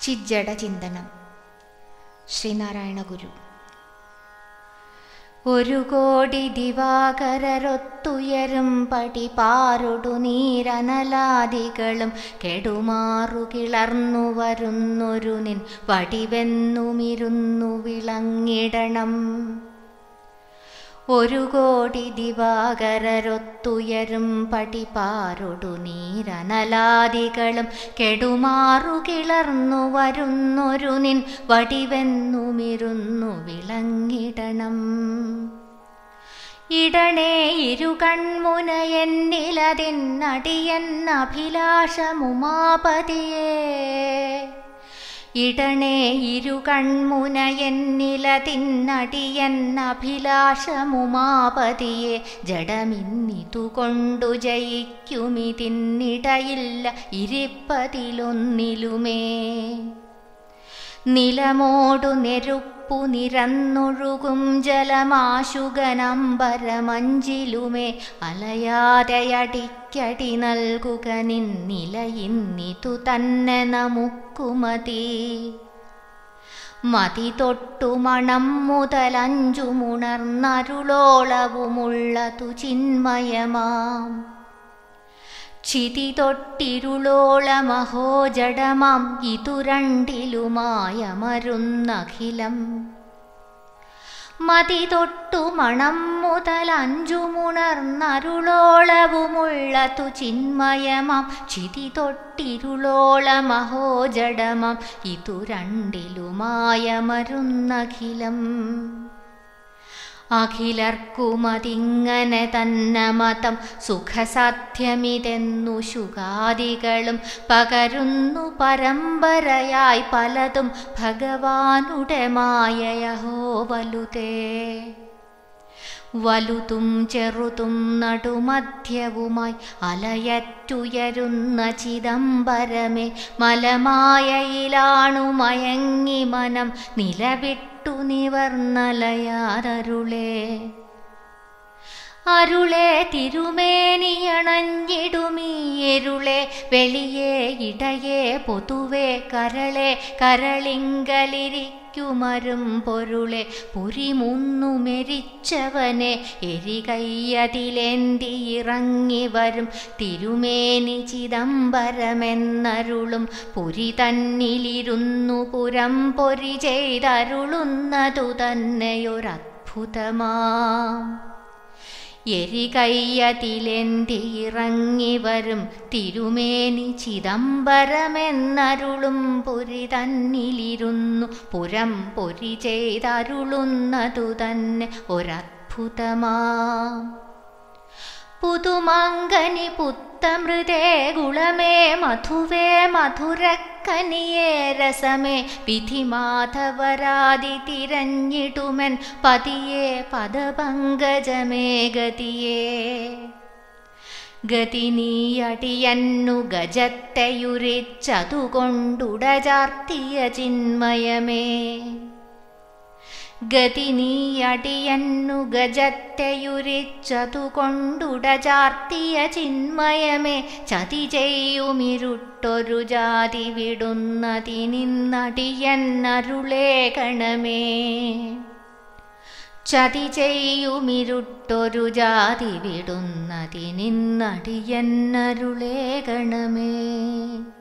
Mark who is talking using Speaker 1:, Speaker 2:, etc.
Speaker 1: ചിജ്ജട ചിന്തനം ശ്രീനാരായണ ഗുരു ഒരു കോടി ദിവാകരരൊത്തുയരും പടി പാറൊടു നീരനലാദികളും കെടുമാറു കിളർന്നു വരുന്നൊരു നിൻ വടിവെന്നുമിരുന്നു വിളങ്ങിടണം ഒരു കോടി ദിവാകരരൊത്തുയരും പടിപാറൊടു നീരനലാദികളും കെടുമാറു കിളർന്നു വരുന്നൊരു നിൻ വടിവെന്നുമിരുന്നു വിളങ്ങിടണം ഇടണേ ഇരു കൺമുന എന്നിലതിന്നടിയെന്നഭിലാഷമുമാപതിയേ ഇടണേ ഇരു കൺമുന എന്നിലതിന്നടിയെന്നഭിലാഷമുമാപതിയെ ജഡമിന്നിതു കൊണ്ടു ജയിക്കുമിതിന്നിടയില്ല ഇരിപ്പതിലൊന്നിലുമേ നിലമോടു നെരുപ്പു നിരന്നൊഴുകും ജലമാശുകനമ്പരമഞ്ചിലുമേ അലയാതെയടിക്കടി നൽകുക നിന്നിലയിന്നിതു തന്നെ നമുക്കുമതി മതി തൊട്ടു മണം മുതലഞ്ചുമുണർന്നരുളോളവുമുള്ളതു ചിന്മയമാം ചിതി തൊട്ടിരുളോളമഹോ ജഡമാം ഇതു രണ്ടിലുമായ മരുന്നഖിലം മതി തൊട്ടു മണം മുതൽ അഞ്ചുമുണർന്നരുളോളവുമുള്ളതു ചിന്മയമാം ചിതി തൊട്ടിരുളോളമഹോ ജഡമാം ഇതു രണ്ടിലുമായ മരുന്നഖിലം അഖിലർക്കുമതിങ്ങനെ തന്നെ മതം സുഖസാധ്യമിതെന്നു ശുഗാദികളും പകരുന്നു പരമ്പരയായി പലതും ഭഗവാനുടെ മായയഹോ വലുതേ വലുതും ചെറുതും നടുമധ്യവുമായി അലയറ്റുയരുന്ന ചിദംബരമേ മലമായയിലാണു മയങ്ങി മനം നിലവിട്ടു നിവർന്നലയാതരുളേ അരുളേ തിരുമേനിയണഞ്ഞിടുമീ എരുളെ വെളിയേ ഇടയേ പൊതുവേ കരളെ കരളിങ്കലിരിക്കുമരും പൊരുളെ പുരിമുന്നു മെരിച്ചവനെ എരികയ്യതിലേന്തി ഇറങ്ങി വരും തിരുമേനി ചിദംബരമെന്നരുളും പുരി തന്നിലിരുന്നു പുരം പൊരി ചെയ്തരുളുന്നതു തന്നെയൊരത്ഭുതമാം എരികയ്യതിലെന്തി ഇറങ്ങി വരും തിരുമേനി ചിദംബരമെന്നരുളും പുരി തന്നിലിരുന്നു പുരം പൊരി ചെയ്തരുളുന്നതു തന്നെ ഒരത്ഭുതമാം പുതുമാങ്കനി പുത്തമൃതേ ഗുളമേ മധുവേ മധുരക്കനിയേ രസമേ വിധിമാധവരാതി തിരഞ്ഞിടുമൻ പതിയേ പദപങ്കജമേ ഗതിയേ ഗതി നീയടിയന്നു ഗജത്തെയുരിച്ചതുകൊണ്ടുടചാർത്തിയ ചിന്മയമേ ഗതി നീയടിയന്നു ഗജത്തെയുരിച്ചതുകൊണ്ടുടചാർത്തിയ ചിന്മയമേ ചതി ചെയ്യുമിരുട്ടൊരു ജാതി വിടുന്നതിനിന്നടിയന്നരുളേകണമേ ചതി ചെയ്യുമിരുട്ടൊരു ജാതി വിടുന്നതിനിന്നടിയന്നരുളേകണമേ